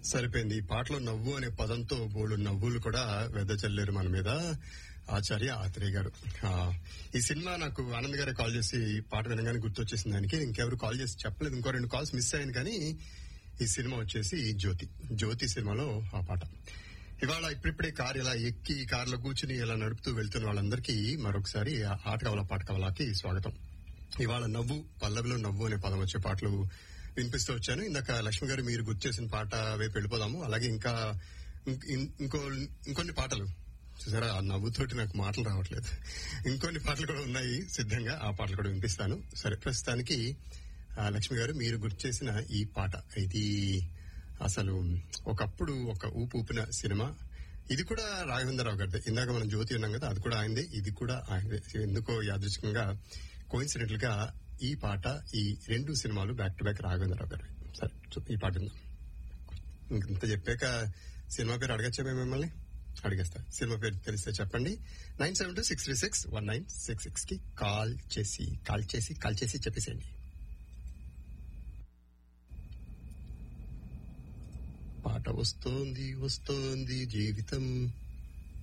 సరిపోయింది ఈ పాటలో నవ్వు అనే పదంతో బోళ్ళు నవ్వులు కూడా వెదజల్లేరు మన మీద ఆచార్య ఆత్రేయ గారు ఆ, ఈ సినిమా నాకు ఆనంద్ గారే కాల్ చేసి ఈ పాట వినగానే గుర్తొచ్చేసింది దానికి ఇంకెవరు కాల్ చేసి చెప్పలేదు ఇంకో రెండు కాల్స్ మిస్ అయ్యాను కానీ ఈ సినిమా వచ్చేసి జ్యోతి జ్యోతి సినిమాలో ఆ పాట ఇవాళ ఇప్పుడిప్పుడే కార్ ఇలా ఎక్కి కార్లో కూర్చుని ఇలా నడుపుతూ వెళ్తున్న వాళ్ళందరికీ మరొకసారి ఆ ఆట కవల పాట కవలాకి స్వాగతం ఇవాళ నవ్వు పల్లవిలో నవ్వు అనే పదం వచ్చే పాటలు వినిపిస్తూ వచ్చాను ఇందాక లక్ష్మి గారు మీరు గుర్తు చేసిన పాట వైపు వెళ్ళిపోదాము అలాగే ఇంకా ఇం- ఇం- ఇంకో ఇంకొన్ని పాటలు చూసారా ఆ నవ్వుతోటి నాకు మాటలు రావట్లేదు ఇంకొన్ని పాటలు కూడా ఉన్నాయి సిద్ధంగా ఆ పాటలు కూడా వినిపిస్తాను సరే ప్రస్తుతానికి ఆ, లక్ష్మి గారు మీరు గుర్తు చేసిన ఈ పాట ఇది అసలు ఒకప్పుడు ఒక ఊపు ఊపిన సినిమా ఇది కూడా రాఘవేంద్రరావు గారిదే ఇందాక మనం జ్యోతి ఉన్నాం కదా అది కూడా ఆయనదే ఇది కూడా ఆయనదే ఎందుకో యాదృచ్ఛికంగా కోయిన్సిడెంటల్ గా ఈ పాట ఈ రెండు సినిమాలు బ్యాక్ టు బ్యాక్ రాఘవేంద్రరావు గారు సరే చూ- ఈ పాట విందాం. ఇంత చెప్పాక సినిమా పేరు అడగచ్చా మేము మిమ్మల్ని అడిగేస్తా సినిమా పేరు తెలిస్తే చెప్పండి nine seven two six three six one nine six six కి కాల్ చేసి కాల్ చేసి కాల్ చేసి చెప్పేసేయండి పాట వస్తోంది వస్తోంది జీవితం